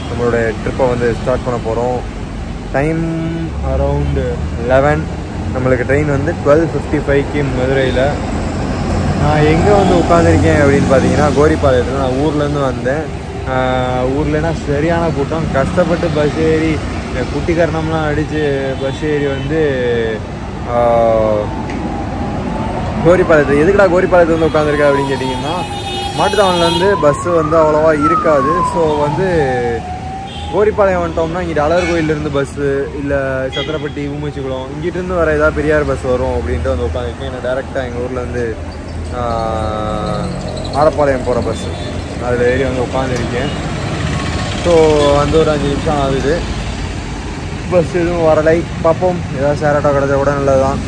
நம்மளோட ட்ரிப்பை வந்து ஸ்டார்ட் பண்ண போகிறோம் டைம் அரவுண்டு லெவன் நம்மளுக்கு ட்ரெயின் வந்து டுவெல் ஃபிஃப்டி ஃபைவ்க்கு மதுரையில் நான் எங்கே வந்து உட்காந்துருக்கேன் அப்படின்னு பார்த்தீங்கன்னா கோரிப்பாளையத்தில் நான் ஊர்லேருந்து வந்தேன் ஆஹ் ஊர்லனா சரியான கூட்டம் கஷ்டப்பட்டு பஸ் ஏறி இந்த குட்டி கரணம்லாம் அடித்து பஸ் ஏறி வந்து ஆஹ் கோரிப்பாளையத்தில் எதுக்குடா கோரிப்பாளையத்தில் வந்து உட்காந்துருக்க அப்படின்னு கேட்டிங்கன்னா மாட்டுத்தாவணிலேருந்து பஸ்ஸு வந்து அவ்வளோவா இருக்காது ஸோ வந்து கோரிப்பாளையம் வந்துட்டோம்னா இங்கிட்ட அழகர் கோயிலேருந்து பஸ்ஸு இல்லை சத்திரப்பட்டி ஊமச்சிக்குளம் இங்கிட்டிருந்து வர ஏதாவது பெரியார் பஸ் வரும் அப்படின்ட்டு வந்து உட்காந்துருக்கேன் நான் டேரெக்டாக எங்கள் ஊர்லேருந்து ஆரப்பாளையம் போகிற பஸ்ஸு அதில் ஏறி வந்து உட்காந்துருக்கேன் ஸோ வந்து ஒரு அஞ்சு நிமிஷம் ஆகுது பஸ் எதுவும் வரலை பார்ப்போம் ஏதாவது சேராட்டோ கிடச்சா கூட நல்லது தான்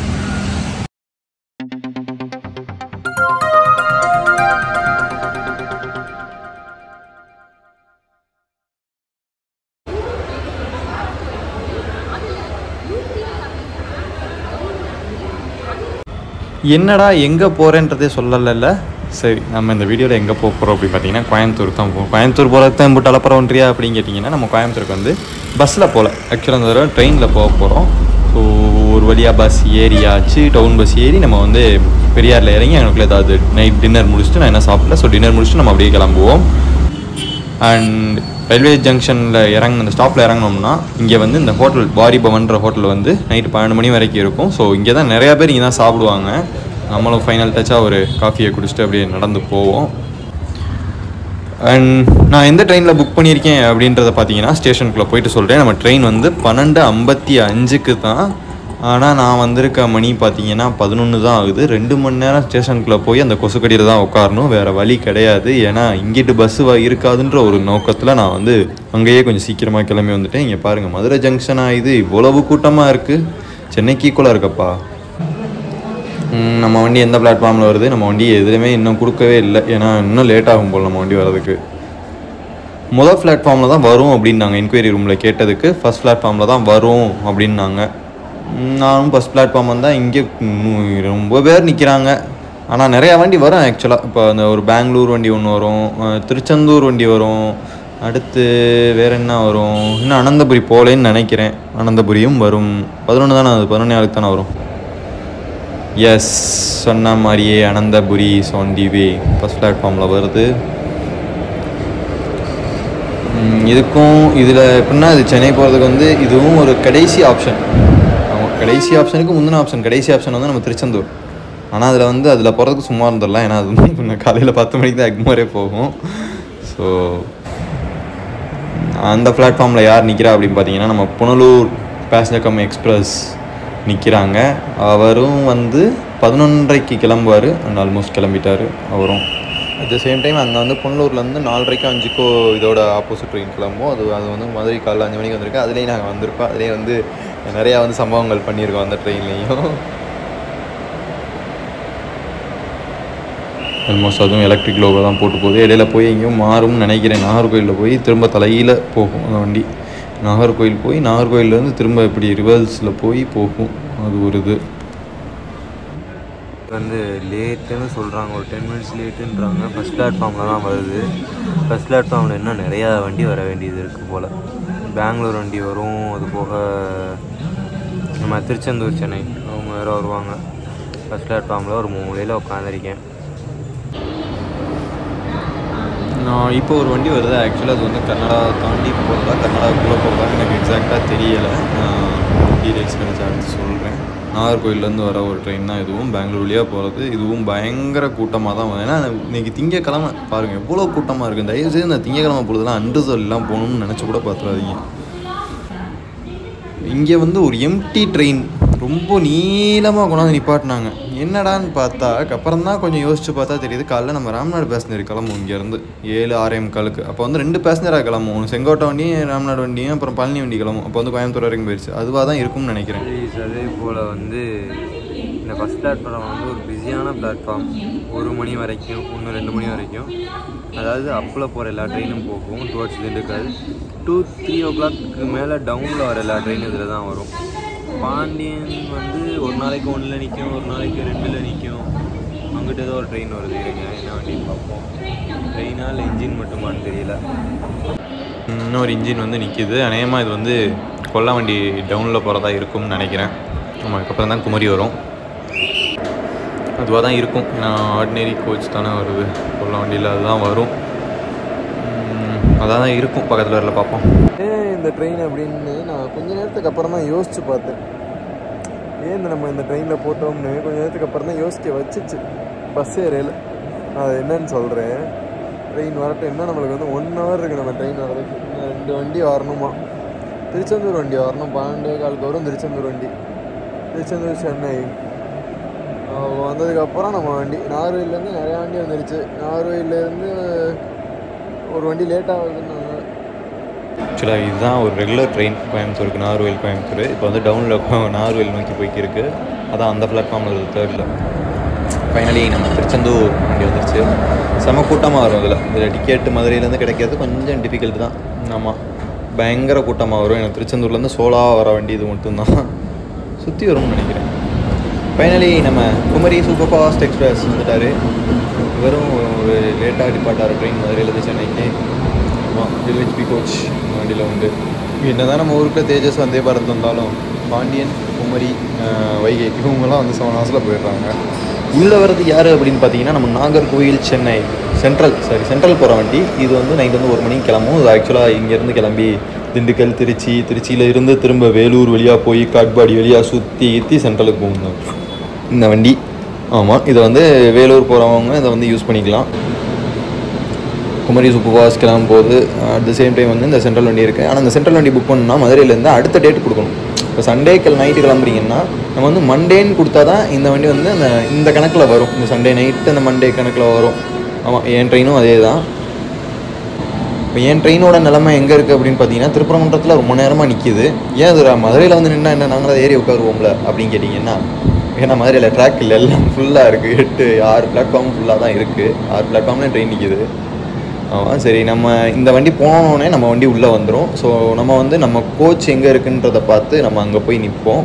என்னடா எங்கே போகிறேன்றதே சொல்லலைல்ல சரி நம்ம இந்த வீடியோவில் எங்கே போக போகிறோம் அப்படின்னு பார்த்தீங்கன்னா கோயம்புத்தூர் தான் போகும் கோயம்புத்தூர் போகிறதுக்கு தான் போட்டு அலப்பறோன்றியா அப்படின்னு கேட்டிங்கன்னா நம்ம கோயம்புத்தூருக்கு வந்து பஸ்ஸில் போகல ஆக்சுவலாக அந்த தடவை ட்ரெயினில் போக போகிறோம் ஸோ ஒரு வழியாக பஸ் ஏறியாச்சு டவுன் பஸ் ஏறி நம்ம வந்து பெரியாரில் இறங்கி எனக்குள்ள ஏதாவது நைட் டின்னர் முடிச்சுட்டு நான் என்ன சாப்பிடல ஸோ டின்னர் முடிச்சுட்டு நம்ம அப்படியே கிளம்புவோம் அண்ட் ரயில்வே ஜங்ஷனில் இறங்க அந்த ஸ்டாப்பில் இறங்கினோம்னா இங்கே வந்து இந்த ஹோட்டல் பாரி பவன்ற ஹோட்டல் வந்து நைட்டு பன்னெண்டு மணி வரைக்கும் இருக்கும் ஸோ இங்கே தான் நிறையா பேர் இங்கே தான் சாப்பிடுவாங்க நம்மளும் ஃபைனல் டச்சாக ஒரு காஃபியை குடிச்சிட்டு அப்படியே நடந்து போவோம் அண்ட் நான் எந்த ட்ரெயினில் புக் பண்ணியிருக்கேன் அப்படின்றத பார்த்தீங்கன்னா ஸ்டேஷனுக்குள்ளே போயிட்டு சொல்கிறேன் நம்ம ட்ரெயின் வந்து பன்னெண்டு ஐம்பத்தி அஞ்சுக்கு தான் ஆனால் நான் வந்திருக்க மணி பார்த்தீங்கன்னா பதினொன்று தான் ஆகுது ரெண்டு மணி நேரம் ஸ்டேஷனுக்குள்ளே போய் அந்த கொசுக்கடியில் தான் உட்காரணும் வேறு வழி கிடையாது ஏன்னா இங்கிட்டு பஸ்ஸு இருக்காதுன்ற ஒரு நோக்கத்தில் நான் வந்து அங்கேயே கொஞ்சம் சீக்கிரமாக கிளம்பி வந்துட்டேன் இங்கே பாருங்கள் மதுரை ஜங்ஷனாக இது இவ்வளவு கூட்டமாக இருக்குது சென்னைக்கு ஈக்குவலாக இருக்கப்பா ம், நம்ம வண்டி எந்த பிளாட்ஃபார்மில் வருது நம்ம வண்டி எதுவுமே இன்னும் கொடுக்கவே இல்லை ஏன்னா இன்னும் லேட் ஆகும் போல் நம்ம வண்டி வர்றதுக்கு முதல் பிளாட்ஃபார்மில் தான் வரும் அப்படின்னு நாங்கள் என்கொயரி ரூமில் கேட்டதுக்கு ஃபஸ்ட் பிளாட்ஃபார்மில் தான் வரும் அப்படின்னாங்க ம், நானும் ஃபஸ்ட் பிளாட்ஃபார்ம் வந்தால் இங்கே ம், ரொம்ப பேர் நிற்கிறாங்க ஆனால் நிறையா வண்டி வரும் ஆக்சுவலாக இப்போ அந்த ஒரு பெங்களூர் வண்டி ஒன்று வரும் அஹ், திருச்செந்தூர் வண்டி வரும் அடுத்து வேற என்ன வரும் இன்னும் அனந்தபுரி போகலேன்னு நினைக்கிறேன் அனந்தபுரியும் வரும் பதினொன்று தானே அது பதினொன்று நாளுக்கு தானே வரும் எஸ் சொன்ன மாதிரியே Ananthapuri on the way first பிளாட்ஃபார்மில் வருது ம், இதுக்கும் இதில் எப்படின்னா இது சென்னை போகிறதுக்கு வந்து இதுவும் ஒரு கடைசி ஆப்ஷன் ஆமாம் கடைசி ஆப்ஷனுக்கு முந்தின ஆப்ஷன் கடைசி ஆப்ஷன் வந்து நம்ம திருச்செந்தூர் ஆனால் அதில் வந்து அதில் போகிறதுக்கு சும்மா இருந்துடலாம் ஏன்னா அது வந்து இன்னும் காலையில் பத்து மணிக்கு தான் எக்மோரே போகும் ஸோ அந்த பிளாட்ஃபார்மில் யார் நிற்கிறா அப்படின்னு பார்த்தீங்கன்னா நம்ம புனலூர் பேசஞ்சர் கம் எக்ஸ்பிரஸ் நிற்கிறாங்க அவரும் வந்து பதினொன்றரைக்கு கிளம்புவார் அண்ட் ஆல்மோஸ்ட் கிளம்பிட்டார் அவரும் அட் த சேம் டைம் அங்கே வந்து புனலூர்லேருந்து நாலரைக்கோ அஞ்சுக்கோ இதோட ஆப்போசிட் ட்ரெயின் கிளம்பும் அது அது வந்து மதுரை காலைல அஞ்சு மணிக்கு வந்திருக்கு அதுலேயும் நாங்கள் வந்திருக்கோம் அதுலேயே வந்து நிறையா வந்து சம்பவங்கள் பண்ணியிருக்கோம் அந்த ட்ரெயின்லேயும் ஆல்மோஸ்ட் அதுவும் எலக்ட்ரிக் லோகோ தான் போட்டு போகுது இடையில போய் எங்கேயும் மாறும்னு நினைக்கிறேன் நாகர்கோயிலில் போய் திரும்ப தலையில் போகும் அந்த வண்டி நாகர்கோயில் போய் நாகர்கோயிலேருந்து திரும்ப இப்படி ரிவர்ஸில் போய் போகும் அது ஒரு இது வந்து லேட்டுன்னு சொல்கிறாங்க ஒரு டென் மினிட்ஸ் லேட்டுன்றாங்க ஃபஸ்ட் பிளாட்ஃபார்மில் தான் வருது ஃபஸ்ட் பிளாட்ஃபார்மில் இன்னும் நிறையா வண்டி வர வேண்டியது இருக்குது போல் பெங்களூர் வண்டி வரும் அது போக நம்ம திருச்செந்தூர் சென்னை அவங்க வேறு வருவாங்க ஃபஸ்ட் பிளாட்ஃபார்மில் ஒரு மூலையில் உட்காந்துருக்கேன் நான் இப்போ ஒரு வண்டி வருது ஆக்சுவலாக அது வந்து கன்னடா தாண்டி போகிறதா கன்னடாக்குள்ளே போகிறதா எனக்கு எக்ஸாக்டாக தெரியலை டீடைல்ஸ் கிடைச்சா அடுத்து சொல்கிறேன் நாகர்கோயிலேருந்து வர ஒரு ட்ரெயின் தான் இதுவும் பெங்களூர் வழியாக போகிறது இதுவும் பயங்கர கூட்டமாக தான் வரும் ஏன்னா இன்னைக்கு திங்கக்கிழமை பாருங்கள் எவ்வளோ கூட்டமாக இருக்குது தயவுசெய்து இந்த திங்கக்கிழமை பொழுதுலாம் அன்று சொல்லலாம் போகணும்னு நினச்சி கூட பார்த்துறாதீங்க இங்கே வந்து ஒரு எம்டி ட்ரெயின் ரொம்ப நீளமாக கொண்டாந்து நிப்பாட்டினாங்க என்னடான்னு பார்த்தா அப்புறம் தான் கொஞ்சம் யோசிச்சு பார்த்தா தெரியுது காலைல நம்ம ராம்நாடு பேசஞ்சர் கிளம்பும் இங்கேருந்து ஏழு ஆறேம் காலுக்கு அப்போ வந்து ரெண்டு பேசஞ்சராக கிளம்பும் ஒன்று செங்கோட்டை வண்டியும் ராம்நாடு வண்டியும் அப்புறம் பழனி வண்டி கிளம்பும் அப்போ வந்து கோயம்புத்தூர் வரைக்கும் போயிடுச்சு அதுவாக தான் இருக்கும்னு நினைக்கிறேன் ப்ளீஸ் அதே போல் வந்து இந்த ஃபஸ்ட் பிளாட்ஃபார்ம் வந்து ஒரு பிஸியான பிளாட்ஃபார்ம் ஒரு மணி வரைக்கும் ஒன்று ரெண்டு மணி வரைக்கும் அதாவது அப்பில் போகிற எல்லா ட்ரெயினும் போகும் towards Dindigul two three o'clock மேலே டவுனில் வர எல்லா ட்ரெயினும் இதில் தான் வரும் பாண்டியன் வந்து ஒரு நாளைக்கு ஒன்றில் நிற்கும் ஒரு நாளைக்கு ரெண்டில் நிற்கும் அங்கிட்ட ஏதோ ஒரு ட்ரெயின் வருது இருங்க என்ன வண்டின்னு பார்ப்போம் ட்ரெயினா இல்லை இன்ஜின் மட்டுமான்னு தெரியல இன்னொரு இன்ஜின் வந்து நிற்கிது அநேகமாக இது வந்து கொல்லவண்டி டவுனில் போகிறதா இருக்கும்னு நினைக்கிறேன் நம்ம அதுக்கப்புறம் தான் குமரி வரும் அதுவாக தான் இருக்கும் ஏன்னா ஆர்டினரி கோச் தானே வருது கொல்லவண்டியில் அதுதான் வரும் அதான் தான் இருக்கும் பக்கத்தில் வரல பார்ப்போம் ஏன் இந்த ட்ரெயின் அப்படின்னு நான் கொஞ்ச நேரத்துக்கு அப்புறம் தான் யோசிச்சு பார்த்தேன் ஏன் இந்த நம்ம இந்த ட்ரெயினில் போட்டோம்னு கொஞ்ச நேரத்துக்கு அப்புறம் தான் யோசிக்க வச்சுச்சு பஸ் ஏரியில் அது என்னன்னு சொல்கிறேன் ட்ரெயின் வரட்டும் இன்னும் நம்மளுக்கு வந்து ஒன் ஹவர் இருக்குது நம்ம ட்ரெயின் வரதுக்கு இன்னும் ரெண்டு வண்டி வரணுமா திருச்செந்தூர் வண்டி வரணும் பன்னெண்டு காலுக்கு வரும் திருச்செந்தூர் வண்டி திருச்செந்தூர் சென்னை அஹ் வந்ததுக்கப்புறம் நம்ம வண்டி நாகர்கோயிலேருந்து நிறையா வண்டி வந்துருச்சு நாகர்கோயிலேருந்து ஒரு வண்டி லேட் ஆகுதுன்னு ஆக்சுவலாக இதுதான் ஒரு ரெகுலர் ட்ரெயின் கோயம்புத்தூருக்கு நாகர்கோவில் கோயம்புத்தூர் இப்போ வந்து டவுனில் நாகர்கோவில் நோக்கி போய்க்கிருக்கு அதான் அந்த பிளாட்ஃபார்மில் இருக்குது தேர்டில் ஃபைனலி நம்ம திருச்செந்தூர் வண்டி வந்துருச்சு செம கூட்டமாக வரும் இதில் இதில் டிக்கெட்டு மதுரையிலேருந்து கிடைக்கிறது கொஞ்சம் டிஃபிகல்ட் தான் ஆமாம் பயங்கர கூட்டமாக வரும் எனக்கு திருச்செந்தூர்லேருந்து சோலாக வர வண்டி இது மட்டும்தான் சுற்றி வரும்னு நினைக்கிறேன் ஃபைனலி நம்ம குமரி சூப்பர் ஃபாஸ்ட் எக்ஸ்பிரஸ் வந்துட்டார் வெறும் ஒரு லேட்டாக டிபார்ட்டார் ட்ரெயின் மதுரையிலேருந்து சென்னைக்கு ஆமாம் எல்ஹெச்பி கோச் வண்டியில் உண்டு என்ன தான் நம்ம ஊருக்குள்ள தேஜஸ் வந்தே பாரத் வந்தாலும் பாண்டியன் குமரி ஆஹ், வைகை இவங்கெல்லாம் வந்து செவன் ஹவர்ஸில் போயிடுறாங்க உள்ளே வர்றது யார் அப்படின்னு பார்த்தீங்கன்னா நம்ம Nagercoil Chennai central sorry central போகிற வண்டி இது வந்து நைட் வந்து ஒரு மணிக்கு கிளம்பும் இது ஆக்சுவலாக இங்கேருந்து கிளம்பி திண்டுக்கல் திருச்சி திருச்சியில் இருந்து திரும்ப வேலூர் வழியாக போய் காட்பாடி வழியாக சுற்றி ஏற்றி சென்ட்ரலுக்கு போகணும் இந்த வண்டி ஆமாம் இதை வந்து வேலூர் போகிறவங்க இதை வந்து யூஸ் பண்ணிக்கலாம் குமரி சூப்பர் ஃபாஸ்ட் கிளம்பும் போது அட் த சேம் டைம் வந்து இந்த சென்ட்ரல் வண்டி இருக்குது ஆனால் இந்த சென்ட்ரல் வண்டி புக் பண்ணணும்னா மதுரையிலேருந்து அடுத்த டேட் கொடுக்கணும் இப்போ சண்டே கிள நைட்டு கிளம்புறீங்கன்னா நம்ம வந்து மண்டேன்னு கொடுத்தா தான் இந்த வண்டி வந்து அந்த இந்த கணக்கில் வரும் இந்த சண்டே நைட்டு அந்த மண்டே கணக்கில் வரும் ஆமாம் என் ட்ரெயினும் அதே தான் இப்போ என் ட்ரெயினோட நிலைமை எங்கே இருக்குது அப்படின்னு பார்த்தீங்கன்னா திருப்பரங்குன்றத்தில் ரொம்ப நேரமாக நிற்கிது ஏன் அது மதுரையில் வந்து நின்னா என்ன நாங்கள் அதை ஏறி உட்காருவோம்ல அப்படின்னு கேட்டிங்கன்னா ஏன்னா மதுரையில் ட்ராக் இல்லை எல்லாம் ஃபுல்லாக இருக்குது எட்டு ஆறு பிளாட்ஃபார்ம் ஃபுல்லாக தான் இருக்குது ஆறு பிளாட்ஃபார்ம்லேயும் ட்ரெயின் நிற்கிது ஆமாம் சரி நம்ம இந்த வண்டி போனோடனே நம்ம வண்டி உள்ளே வந்துடும் ஸோ நம்ம வந்து நம்ம கோச் எங்கே இருக்குன்றதை பார்த்து நம்ம அங்கே போய் நிற்போம்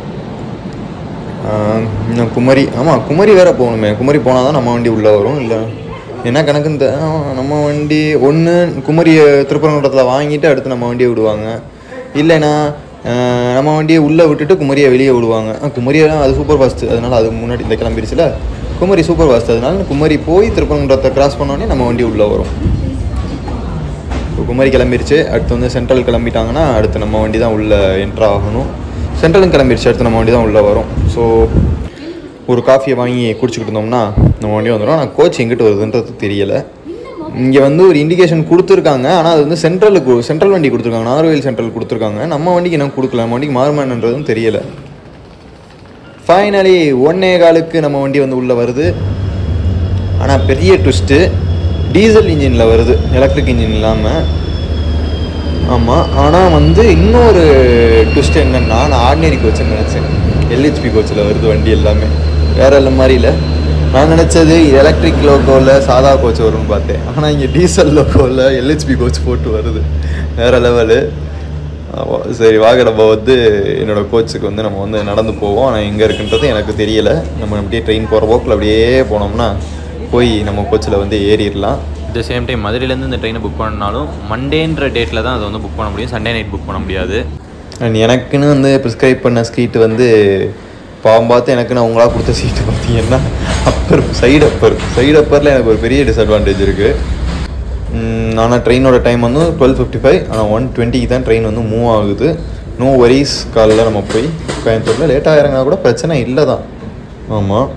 இன்னும் குமரி ஆமாம் குமரி வேற போகணுமே குமரி போனால் தான் நம்ம வண்டி உள்ளே வரும் இல்லை என்ன கணக்குன்னு தெ- ஆ, நம்ம வண்டி ஒன்று குமரி திருப்பரங்குன்றத்தில் வாங்கிட்டு அடுத்து நம்ம வண்டியை விடுவாங்க இல்லைன்னா ஆஹ், நம்ம வண்டியை உள்ளே விட்டுட்டு குமரியை வெளியே விடுவாங்க ஆ, குமரியெல்லாம் அது சூப்பர் ஃபாஸ்ட்டு அதனால அது முன்னாடி இந்த கிளம்பிருச்சுல குமரி சூப்பர் ஃபாஸ்ட் அதனால குமரி போய் திருப்பரங்குன்றத்தை கிராஸ் பண்ணோடனே நம்ம வண்டி உள்ளே வரும் இப்போ குமரி கிளம்பிருச்சு அடுத்து வந்து சென்ட்ரல் கிளம்பிட்டாங்கன்னா அடுத்து நம்ம வண்டி தான் உள்ளே என்ட்ரு ஆகணும் சென்ட்ரலும் கிளம்பிருச்சு அடுத்து நம்ம வண்டி தான் உள்ளே வரும் ஸோ ஒரு காஃபியை வாங்கி குடிச்சிக்கிட்டு இருந்தோம்னா நம்ம வண்டி வந்துடும் ஆனால் கோச் எங்கிட்டு வருதுன்றது தெரியலை இங்கே வந்து ஒரு இண்டிகேஷன் கொடுத்துருக்காங்க ஆனால் அது வந்து சென்ட்ரலுக்கு சென்ட்ரல் வண்டி கொடுத்துருக்காங்க நாகர்வேல் சென்ட்ரல் கொடுத்துருக்காங்க நம்ம வண்டிக்கு என்ன கொடுக்கல நம்ம வண்டிக்கு மாறுமானன்றதும் தெரியலை ஃபைனலி ஒன்னே காலுக்கு நம்ம வண்டி வந்து உள்ளே வருது ஆனால் பெரிய ட்விஸ்ட்டு டீசல் இன்ஜினில் வருது எலக்ட்ரிக் இன்ஜின் இல்லாமல் ஆமாம் ஆனால் வந்து இன்னொரு ட்விஸ்ட் என்னன்னா நான் ஆர்டினரி கோச்சுன்னு நினச்சேன் எல்ஹெச்பி கோச்சில் வருது வண்டி எல்லாமே வேற இல்லை மாதிரி இல்லை நான் நினச்சது எலக்ட்ரிக் லோகோவில் சாதா கோச் வரும்னு பார்த்தேன் ஆனால் இங்கே டீசல் லோகோவில் எல்ஹெச்பி கோச் போட்டு வருது வேற லெவலு சரி வாங்க நம்ம வந்து என்னோட கோச்சுக்கு வந்து நம்ம வந்து நடந்து போவோம் ஆனால் எங்கே இருக்குன்றது எனக்கு தெரியல நம்ம அப்படியே ட்ரெயின் போகிற போக்கில் அப்படியே போனோம்னா போய் நம்ம கோச்சில் வந்து ஏறிடலாம் அட் த சேம் டைம் மதுரையிலேருந்து இந்த ட்ரெயினை புக் பண்ணாலும் மண்டேன்ற டேட்டில் தான் அதை வந்து புக் பண்ண முடியும் சண்டே நைட் புக் பண்ண முடியாது அண்ட் எனக்குன்னு வந்து ப்ரிஸ்கிரைப் பண்ண சீட்டு வந்து பாவம் பார்த்து எனக்குன்னு அவங்களா கொடுத்த சீட்டு பார்த்தீங்கன்னா அப்பர் சைடு அப்பர் சைடு அப்பரில் எனக்கு ஒரு பெரிய டிஸ்அட்வான்டேஜ் இருக்குது ஆனால் ட்ரெயினோட டைம் வந்து டுவெல் ஃபிஃப்டி ஃபைவ் ஆனால் ஒன் டுவெண்ட்டிக்கு தான் ட்ரெயின் வந்து மூவ் ஆகுது நோ வரிஸ் காலைல நம்ம போய் கோயம்புத்தூரில் லேட்டாக இறங்கினா கூட பிரச்சனை இல்லை தான் ஆமாம்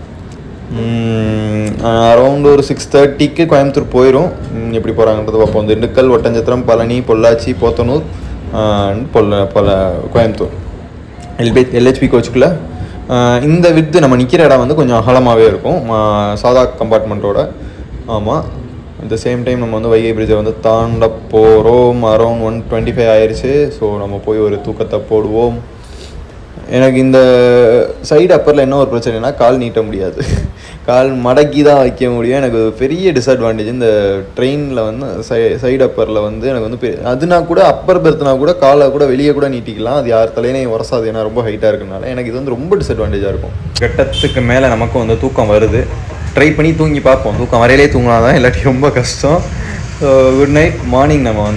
அரௌண்ட் ஒரு சிக்ஸ் தேர்ட்டிக்கு கோயம்புத்தூர் போயிடும் ம், எப்படி போகிறாங்கன்றது பார்ப்போம் திண்டுக்கல் ஒட்டஞ்சத்திரம் பழனி பொள்ளாச்சி போத்தனூர் and பொல்ல பொல கோயம்புத்தூர் எல்பி எல்ஹெச்பி கோச்சுக்குள்ளே இந்த வித்து நம்ம நிற்கிற இடம் வந்து கொஞ்சம் அகலமாகவே இருக்கும் ம- சாதா கம்பார்ட்மெண்ட்டோட ஆமாம் அட் த சேம் டைம் நம்ம வந்து வைகை பிரிட்ஜை வந்து தாண்ட போகிறோம் அரௌண்ட் ஒன் டுவெண்ட்டி ஃபைவ் ஆயிடுச்சு ஸோ நம்ம போய் ஒரு தூக்கத்தை போடுவோம் எனக்கு இந்த சைடு அப்பரில் என்ன ஒரு பிரச்சனைனா கால் நீட்ட முடியாது கால் மடக்கி தான் வைக்க முடியும் எனக்கு ஒரு பெரிய டிஸ்அட்வான்டேஜ் இந்த ட்ரெயினில் வந்து சை சைடு அப்பரில் வந்து எனக்கு வந்து பெ- அதுனா கூட அப்பர் பெர்த்னா கூட காலை கூட வெளியே கூட நீட்டிக்கலாம் அது யார் தலையிலையும் உரசாது ஏன்னா ரொம்ப ஹைட்டாக இருக்கனால எனக்கு இது வந்து ரொம்ப டிஸ்அட்வான்டேஜாக இருக்கும் கட்டத்துக்கு மேலே நமக்கும் வந்து தூக்கம் வருது ட்ரை பண்ணி தூங்கி பார்ப்போம் தூக்கம் வரையிலே தூங்கினா தான் இல்லாட்டி ரொம்ப கஷ்டம் குட் நைட் மார்னிங் நம்ம வந்து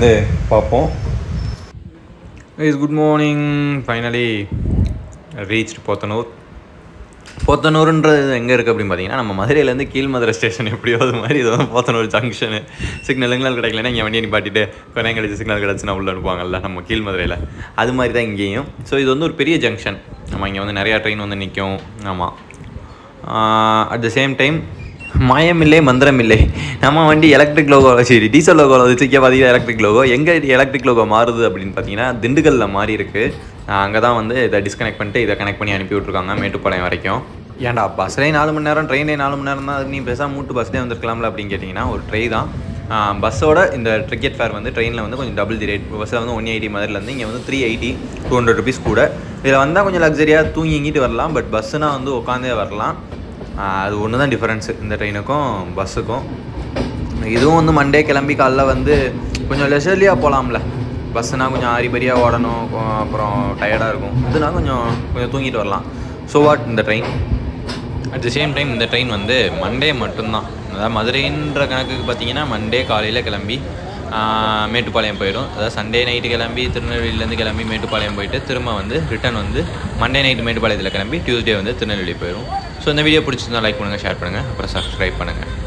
பார்ப்போம் is good morning finally reach Podanur போத்தனூருன்றது எங்கே இருக்குது அப்படின்னு பார்த்தீங்கன்னா நம்ம மதுரையிலேருந்து கீழ்மதுரை ஸ்டேஷன் எப்படியோ அது மாதிரி இது வந்து போத்தனூர் ஜங்ஷனு சிக்னல் சிக்னல் கிடைக்கலன்னா இங்கே வண்டியை நிப்பாட்டிட்டு கொஞ்ச நேரம் கழிச்சு சிக்னல் கிடச்சுன்னா உள்ள அனுப்புவாங்கல்ல நம்ம கீழ்மதுரையில் அது மாதிரி தான் இங்கேயும் ஸோ இது வந்து ஒரு பெரிய ஜங்ஷன் நம்ம இங்கே வந்து நிறையா ட்ரெயின் வந்து நிற்கும் ஆமாம் அட் த சேம் டைம் மாயமில்லை மந்திரமில்லை நம்ம வண்டி எலக்ட்ரிக் லோகோ சரி டீசல் லோகோ வச்சுக்க பார்த்தீங்கன்னா எலக்ட்ரிக் லோகோ எங்கே எலக்ட்ரிக் லோகோ மாறுது அப்படின்னு பார்த்தீங்கன்னா திண்டுக்கல்லில் மாறி இருக்குது அங்கே தான் வந்து இதை டிஸ்கனெக்ட் பண்ணிட்டு இதை கனெக்ட் பண்ணி அனுப்பி விட்ருக்காங்க மேட்டுப்பாளையம் வரைக்கும் ஏன்டா பஸ்லேயே நாலு மணி நேரம் ட்ரெயின்லேயே நாலு மணி நேரம் தான் அதுக்கு நீ பேசாம மூட்டு பஸ்லேயே வந்திருக்கலாம்ல அப்படின்னு கேட்டிங்கன்னா ஒரு ட்ரை தான் பஸ்ஸோட இந்த டிக்கெட் ஃபேர் வந்து ட்ரெயினில் வந்து கொஞ்சம் டபுள் தி ரேட் பஸ்ஸில் வந்து ஒன் எயிட்டி மதுரிலேருந்து இங்கே வந்து three eighty two hundred rupees கூட இதில் வந்தால் கொஞ்சம் லக்ஸரியாக தூங்கி இங்கிட்டு வரலாம் பட் பஸ்ஸுனா வந்து உட்காந்தே வரலாம் ஆஹ் அது ஒன்று தான் டிஃப்ரென்ஸு இந்த ட்ரெயினுக்கும் பஸ்ஸுக்கும் இதுவும் வந்து மண்டே கிளம்பி காலைல வந்து கொஞ்சம் லெஷர்லியாக போகலாம்ல பஸ்ஸுனா கொஞ்சம் ஆரிபரியாக ஓடணும் கொ- அப்புறம் டயர்டாக இருக்கும் இதுனா கொஞ்சம் கொஞ்சம் தூங்கிட்டு வரலாம் ஸோ வாட் இந்த train at the same time இந்த ட்ரெயின் வந்து மண்டே மட்டும்தான் அதாவது மதுரைன்ற கணக்குக்கு பார்த்தீங்கன்னா மண்டே காலையில் கிளம்பி ஆஹ், மேட்டுப்பாளையம் போயிடும் அதாவது சண்டே நைட்டு கிளம்பி திருநெல்வேலியிலேருந்து கிளம்பி மேட்டுப்பாளையம் போயிட்டு திரும்ப வந்து ரிட்டர்ன் வந்து மண்டே நைட்டு மேட்டுப்பாளையத்தில் கிளம்பி டியூஸ்டே வந்து திருநெல்வேலி போயிடும் ஸோ இந்த வீடியோ பிடிச்சிருந்தா லைக் பண்ணுங்கள் ஷேர் பண்ணுங்கள் அப்புறம் சப்ஸ்கிரைப் பண்ணுங்கள்